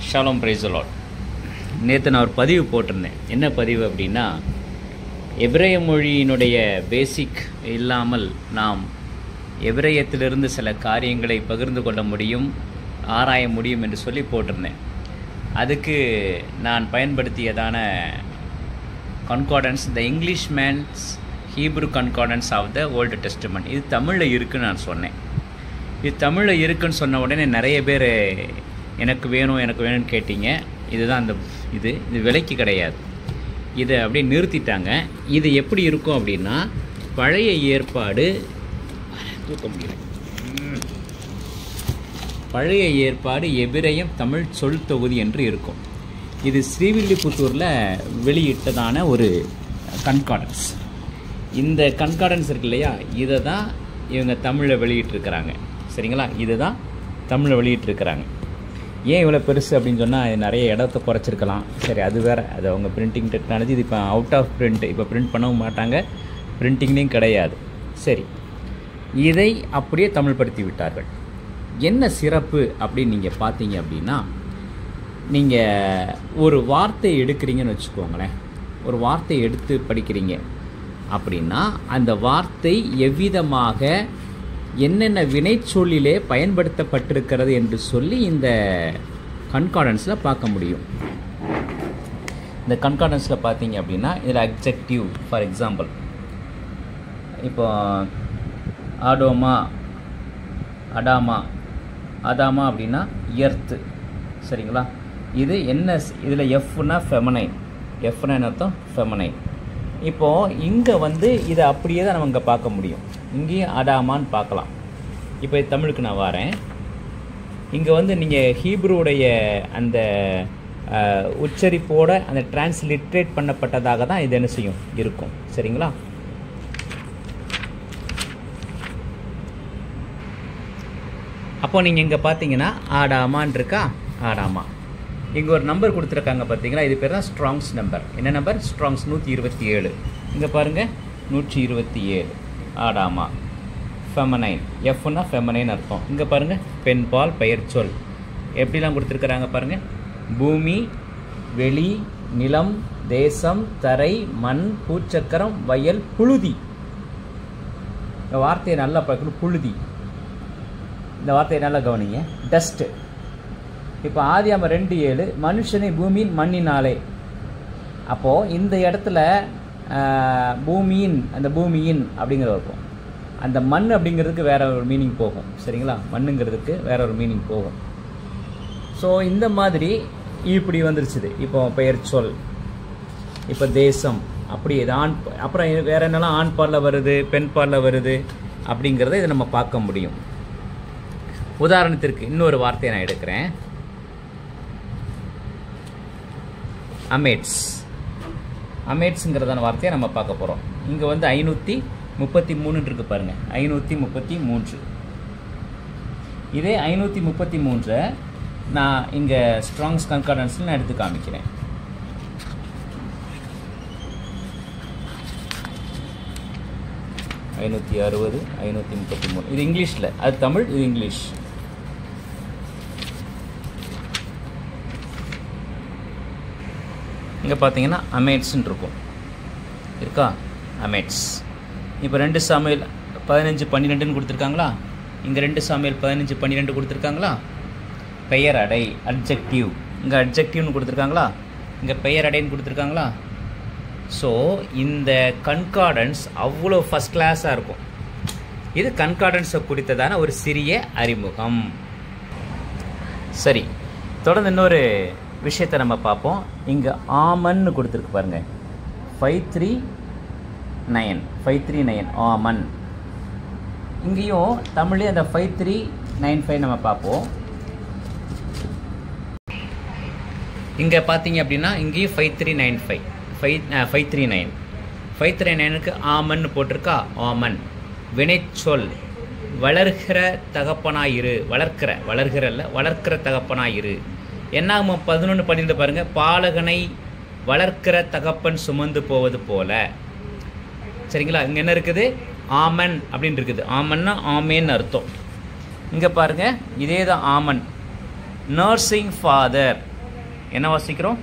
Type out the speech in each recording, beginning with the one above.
ஷாலம் பிரைசலாட் நேற்று நான் ஒரு பதிவு போட்டிருந்தேன் என்ன பதிவு அப்படின்னா எபிரேய மொழியினுடைய பேசிக் இல்லாமல் நாம் எபிரேயத்திலிருந்து சில காரியங்களை பகிர்ந்து கொள்ள முடியும் ஆராய முடியும் என்று சொல்லி போட்டிருந்தேன் அதுக்கு நான் பயன்படுத்தியதான concordance the Englishman's Hebrew concordance of the Old Testament இது தமிழில் இருக்குன்னு நான் சொன்னேன் இது தமிழில் இருக்குன்னு சொன்ன உடனே நிறைய பேர் எனக்கு வேணும் எனக்கு வேணும்னு கேட்டீங்க இதுதான் அந்த இது இது விலைக்கு கிடையாது இதை அப்படியே நிறுத்திட்டாங்க இது எப்படி இருக்கும் அப்படின்னா பழைய ஏற்பாடு தூக்க முடியல ம். பழைய ஏற்பாடு எபிரேயம் தமிழ் சொல் தொகுதி என்று இருக்கும் இது ஸ்ரீவில்லிபுத்தூரில் வெளியிட்டதான ஒரு கன்கார்டன்ஸ் இந்த கன்கார்டன்ஸ் இருக்கு இல்லையா இதை தான் இவங்க தமிழில் வெளியிட்டிருக்கிறாங்க சரிங்களா இதை தான் தமிழில் வெளியிட்டிருக்கிறாங்க ஏன் இவ்வளோ பெருசு அப்படின்னு சொன்னால் இது நிறைய இடத்த குறைச்சிருக்கலாம் சரி அது வேறு அது அவங்க பிரிண்டிங் டெக்னாலஜி இது இப்போ அவுட் ஆஃப் பிரிண்ட் இப்போ பிரிண்ட் பண்ணவும் மாட்டாங்க பிரிண்டிங்லேயும் கிடையாது சரி இதை அப்படியே தமிழ்படுத்தி விட்டார்கள் என்ன சிறப்பு அப்படின்னு நீங்கள் பார்த்தீங்க அப்படின்னா நீங்கள் ஒரு வார்த்தை எடுக்கிறீங்கன்னு வச்சுக்கோங்களேன் ஒரு வார்த்தை எடுத்து படிக்கிறீங்க அப்படின்னா அந்த வார்த்தை எவ்விதமாக என்னென்ன வினைச்சொல்லிலே பயன்படுத்தப்பட்டிருக்கிறது என்று சொல்லி இந்த கன்கார்டன்ஸில் பார்க்க முடியும் இந்த கன்கார்டன்ஸில் பார்த்தீங்க அப்படின்னா இதில் அப்ஜெக்டிவ் ஃபார் எக்ஸாம்பிள் இப்போ ஆடோமா அடாமா அதாமா அப்படின்னா எர்த்து சரிங்களா இது என்ன இதில் எஃப்னா ஃபெமனைன் எஃப்னா என்ன அர்த்தம் ஃபெமனைன் இப்போது இங்கே வந்து இதை அப்படியே தான் நம்ம இங்கே பார்க்க முடியும் இங்கேயும் அடாமான்னு பார்க்கலாம் இப்போ தமிழுக்கு நான் வரேன் இங்கே வந்து நீங்கள் ஹீப்ருவுடைய அந்த அஹ், உச்சரிப்போட அந்த டிரான்ஸ்லிட்ரேட் பண்ணப்பட்டதாக தான் இது என்ன செய்யும் இருக்கும் சரிங்களா அப்போ நீங்கள் இங்கே பார்த்தீங்கன்னா ஆடாமான் இருக்கா ஆடாமா இங்கே ஒரு நம்பர் கொடுத்துருக்காங்க பார்த்தீங்களா இது பேர் தான் ஸ்ட்ராங்ஸ் நம்பர் என்ன நம்பர் ஸ்ட்ராங்ஸ் நூற்றி இருபத்தி ஏழு இங்கே பாருங்கள் நூற்றி இருபத்தி ஏழு ஆடாமா ஃபெமனைன் எஃப்னா ஃபெமனைன் அர்த்தம் இங்கே பாருங்கள் பெண் பால் பெயர் சொல் எப்படிலாம் கொடுத்துருக்குறாங்க பாருங்கள் பூமி வெளி நிலம் தேசம் தரை மண் பூச்சக்கரம் வயல் புழுதி இந்த வார்த்தையை நல்லா பார்க்கணும் புழுதி இந்த வார்த்தையை நல்லா கவனிங்க டஸ்ட்டு இப்போ ஆதியாம ரெண்டு ஏழு மனுஷனை பூமியின் மண்ணினாலே அப்போது இந்த இடத்துல ஆஹ், பூமியின் அந்த பூமியின் அப்படிங்கிற இருக்கும் அந்த மண் அப்படிங்கிறதுக்கு வேற ஒரு மீனிங் போகும் சரிங்களா மண்ணுங்கிறதுக்கு வேற ஒரு மீனிங் போகும் ஸோ இந்த மாதிரி இப்படி வந்துருச்சுது இப்போ பெயர் சொல் இப்போ தேசம் அப்படி இது ஆண் அப்புறம் வேற என்னெல்லாம் ஆண் பாலில் வருது பெண் பாலில் வருது அப்படிங்கிறத இதை நம்ம பார்க்க முடியும் உதாரணத்திற்கு இன்னொரு வார்த்தையை நான் எடுக்கிறேன் அமேட்ஸ் அமேட்ஸுங்கிறதான வார்த்தையை நம்ம பார்க்க போகிறோம் இங்கே வந்து ஐநூற்றி முப்பத்தி மூணுன்னு இருக்கு பாருங்க ஐநூற்றி முப்பத்தி மூன்று இதே ஐநூற்றி முப்பத்தி மூன்றை நான் இங்கே ஸ்ட்ராங்ஸ் கன்கார்டன்ஸில் நான் எடுத்து காமிக்கிறேன் ஐநூற்றி அறுபது ஐநூற்றி முப்பத்தி மூணு இது இங்கிலீஷில் அது தமிழ் இது இங்கிலீஷ் இங்கே பார்த்தீங்கன்னா அமேட்ஸ்ன்னு இருக்கும் இருக்கா அமேட்ஸ் இப்போ ரெண்டு சமையல் பதினஞ்சு பன்னிரெண்டுன்னு கொடுத்துருக்காங்களா இங்கே ரெண்டு சமையல் பதினஞ்சு பன்னிரெண்டு கொடுத்துருக்காங்களா பெயர் அடை அட்ஜெக்டிவ் இங்கே அட்ஜெக்டிவ்னு கொடுத்துருக்காங்களா இங்கே பெயர் அடைன்னு கொடுத்துருக்காங்களா ஸோ இந்த கன்கார்டன்ஸ் அவ்வளோ ஃபஸ்ட் கிளாஸாக இருக்கும் இது கன்கார்டன்ஸை குறித்ததான ஒரு சிறிய அறிமுகம் சரி தொடர்ந்து இன்னொரு விஷயத்தை நம்ம பார்ப்போம் இங்கே ஆமன்னு கொடுத்துருக்கு பாருங்க five three nine five three nine amen இங்கேயும் தமிழ்லேயே அந்த ஃபைவ் த்ரீ நைன் ஃபைவ் நம்ம பார்ப்போம் இங்கே பார்த்தீங்க அப்படின்னா இங்கேயும் five three nine five five five three nine five three நைனுக்கு ஆமன் போட்டிருக்கா ஆமன் வினைச்சொல் வளர்கிற தகப்பனாயிரு வளர்க்கிற வளர்கிறல்ல வளர்க்கிற தகப்பனாயிரு என்னாகுமா பதினொன்று பன்னிரெண்டு பாருங்க பாலகனை வளர்க்கிற தகப்பன் சுமந்து போவது போல சரிங்களா இங்கே என்ன இருக்குது ஆமன் அப்படின்னு இருக்குது ஆமன்னா ஆமேன்னு அர்த்தம் இங்கே பாருங்க இதே தான் ஆமன் நர்சிங் ஃபாதர் என்ன வாசிக்கிறோம்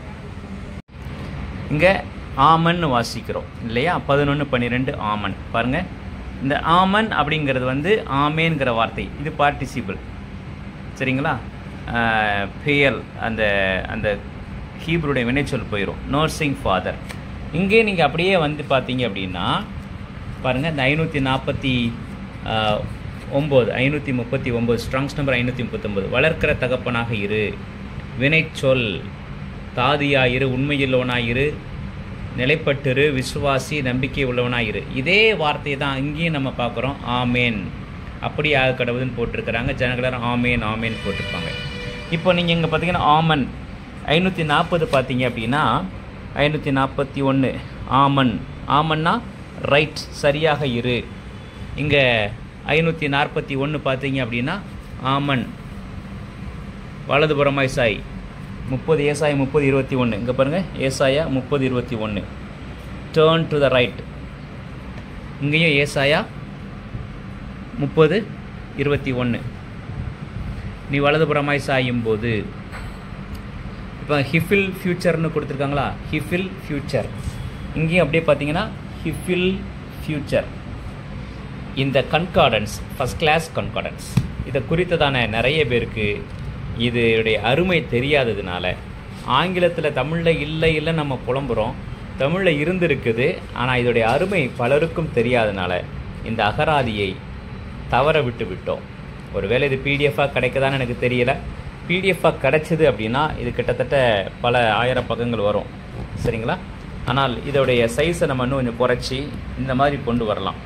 இங்கே ஆமன் வாசிக்கிறோம் இல்லையா பதினொன்று பன்னிரெண்டு ஆமன் பாருங்கள் இந்த ஆமன் அப்படிங்கிறது வந்து ஆமேன்கிற வார்த்தை இது பார்ட்டிசிபிள் சரிங்களா பெயல் அந்த அந்த ஹீப்ருடைய வினைச்சொல் போயிடும் நர்சிங் ஃபாதர் இங்கே நீங்கள் அப்படியே வந்து பார்த்தீங்க அப்படின்னா பாருங்கள் இந்த ஐநூற்றி நாற்பத்தி ஒம்பது ஐநூற்றி முப்பத்தி ஒம்பது ஸ்ட்ராங்ஸ் நம்பர் ஐநூற்றி முப்பத்தொம்பது வளர்க்கிற தகப்பனாக இரு வினைச்சொல் தாதியாயிரு உண்மையுள்ளவனாயிரு நிலைப்பட்டிரு விசுவாசி நம்பிக்கை உள்ளவனாயிரு இதே வார்த்தையை தான் இங்கேயும் நம்ம பார்க்குறோம் ஆமேன் அப்படி ஆக கடவுதுன்னு போட்டிருக்கிறாங்க ஜனகலர் ஆமேன் ஆமேன் போட்டிருப்பாங்க இப்போ நீங்கள் இங்கே பார்த்தீங்கன்னா ஆமன் ஐநூற்றி நாற்பது பார்த்தீங்க அப்படின்னா ஐநூற்றி நாற்பத்தி ஒன்று ஆமன் ஆமன்னா ரைட் சரியாக இரு இங்கே ஐநூற்றி நாற்பத்தி ஒன்று பார்த்தீங்க அப்படின்னா ஆமன் வலதுபுறமாய் சாய் முப்பது ஏசாயா முப்பது இருபத்தி ஒன்று இங்கே பாருங்கள் ஏசாயா முப்பது இருபத்தி ஒன்று டேர்ன் டு த ரைட் இங்கேயும் ஏசாயா முப்பது இருபத்தி ஒன்று நீ வலதுபுறமாய் சாயும் போது இப்போ ஹிஃபில் ஃப்யூச்சர்னு கொடுத்துருக்காங்களா ஹிஃபில் ஃப்யூச்சர் இங்கேயும் அப்படியே பார்த்தீங்கன்னா ஹிஃபில் ஃப்யூச்சர் இந்த கன்கார்டன்ஸ் ஃபஸ்ட் கிளாஸ் கன்கார்டன்ஸ் இதை குறித்ததான நிறைய பேருக்கு இதோடைய அருமை தெரியாததுனால ஆங்கிலத்தில் தமிழில் இல்லை இல்லை நம்ம புலம்புறோம் தமிழில் இருந்திருக்குது ஆனால் இதோடைய அருமை பலருக்கும் தெரியாதனால இந்த அகராதியை தவற விட்டு விட்டோம் ஒருவேளை இது பிடிஎஃபாக கிடைக்குதான்னு எனக்கு தெரியல பிடிஎஃபாக கிடைச்சிது அப்படின்னா இது கிட்டத்தட்ட பல ஆயிரம் பக்கங்கள் வரும் சரிங்களா ஆனால் இதோடைய சைஸை நம்ம இன்னும் கொஞ்சம் குறைச்சி இந்த மாதிரி கொண்டு வரலாம்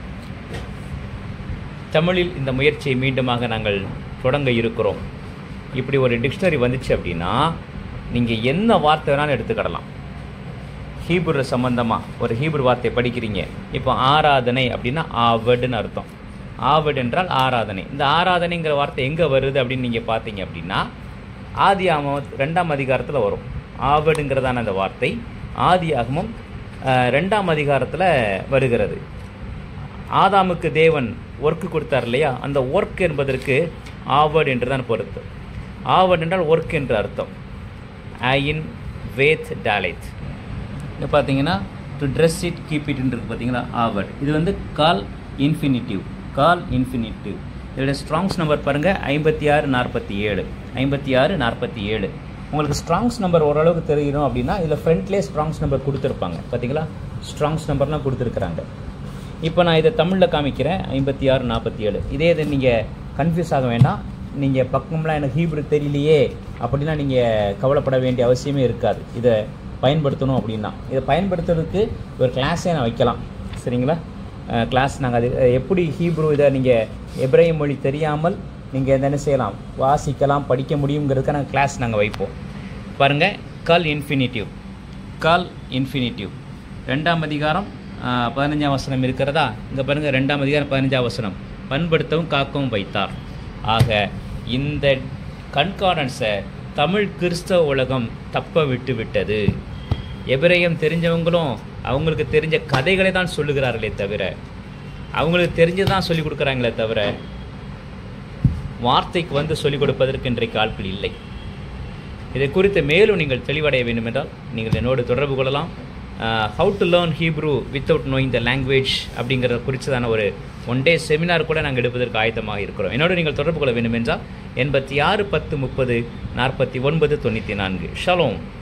தமிழில் இந்த முயற்சியை மீண்டுமாக நாங்கள் தொடங்க இருக்கிறோம் இப்படி ஒரு டிக்ஷனரி வந்துச்சு அப்படின்னா நீங்கள் என்ன வார்த்தை வேணாலும் எடுத்துக்கிடலாம் ஹீப்ரு சம்மந்தமாக ஒரு ஹீப்ரு வார்த்தை படிக்கிறீங்க இப்போ ஆராதனை அப்படின்னா ஆவடுன்னு அர்த்தம் ஆவடு என்றால் ஆராதனை இந்த ஆராதனைங்கிற வார்த்தை எங்கே வருது அப்படின்னு நீங்கள் பார்த்தீங்க அப்படின்னா ஆதி ஆம ரெண்டாம் அதிகாரத்தில் வரும் ஆவடுங்கிறதான அந்த வார்த்தை ஆதி ஆகமும் ரெண்டாம் அதிகாரத்தில் வருகிறது ஆதாமுக்கு தேவன் ஒர்க்கு கொடுத்தார் இல்லையா அந்த ஒர்க் என்பதற்கு ஆவர்ட் என்று தான் பொறுத்து ஆவர்ட் என்றால் ஒர்க் என்று அர்த்தம் ஐன் வேத் டாலைத் இது பார்த்தீங்கன்னா டு ட்ரெஸ் இட் கீப் இட்ன்றது பார்த்தீங்கன்னா ஆவர்ட் இது வந்து கால் இன்ஃபினிட்டிவ் கால் இன்ஃபினிட்டிவ் இதோட ஸ்ட்ராங்ஸ் நம்பர் பாருங்கள் ஐம்பத்தி ஆறு நாற்பத்தி ஏழு ஐம்பத்தி ஆறு நாற்பத்தி ஏழு உங்களுக்கு ஸ்ட்ராங்ஸ் நம்பர் ஓரளவுக்கு தெரியணும் அப்படின்னா இதில் ஃப்ரண்ட்லேயே ஸ்ட்ராங்ஸ் நம்பர் கொடுத்துருப்பாங்க பார்த்தீங்களா ஸ்ட்ராங்ஸ் நம்பர்லாம் கொடுத்துருக்குறாங்க இப்போ நான் இதை தமிழில் காமிக்கிறேன் ஐம்பத்தி ஆறு நாற்பத்தி ஏழு இதே இது நீங்கள் கன்ஃபியூஸ் ஆக வேண்டாம் நீங்கள் பக்கம்லாம் எனக்கு ஹீப்ரு தெரியலையே அப்படின்னா நீங்கள் கவலைப்பட வேண்டிய அவசியமே இருக்காது இதை பயன்படுத்தணும் அப்படின்னா இதை பயன்படுத்துறதுக்கு ஒரு கிளாஸே நான் வைக்கலாம் சரிங்களா கிளாஸ் நாங்கள் அது எப்படி ஹீப்ரு இதை நீங்கள் எப்ரைய மொழி தெரியாமல் நீங்கள் என்ன செய்யலாம் வாசிக்கலாம் படிக்க முடியுங்கிறதுக்கு நாங்கள் கிளாஸ் நாங்கள் வைப்போம் பாருங்கள் கால் இன்ஃபினிட்டிவ் கால் இன்ஃபினிட்டிவ் ரெண்டாம் அதிகாரம் பதினஞ்சாம் வசனம் இருக்கிறதா இங்கே பாருங்கள் ரெண்டாம் அதிகாரம் பதினஞ்சாம் வசனம் பண்படுத்தவும் காக்கவும் வைத்தார் ஆக இந்த கண்கார்டன்ஸை தமிழ் கிறிஸ்தவ உலகம் தப்ப விட்டு விட்டது எபிரேயம் தெரிஞ்சவங்களும் அவங்களுக்கு தெரிஞ்ச கதைகளை தான் சொல்லுகிறார்களே தவிர அவங்களுக்கு தெரிஞ்சதான் சொல்லிக் கொடுக்குறாங்களே தவிர வார்த்தைக்கு வந்து சொல்லிக் கொடுப்பதற்கு இன்றைக்கு ஆட்கள் இல்லை இதை குறித்து மேலும் நீங்கள் தெளிவடைய வேண்டும் என்றால் நீங்கள் என்னோடு தொடர்பு கொள்ளலாம் how to learn Hebrew without knowing the language அப்படிங்கிற குறித்ததான ஒரு ஒன் டே செமினார் கூட நாங்கள் எடுப்பதற்கு ஆயத்தமாக இருக்கிறோம் என்னோடு நீங்கள் தொடர்பு கொள்ள வேண்டும் என்றால் எண்பத்தி ஆறு பத்து முப்பது நாற்பத்தி ஒன்பது தொண்ணூற்றி நான்கு ஷலோம்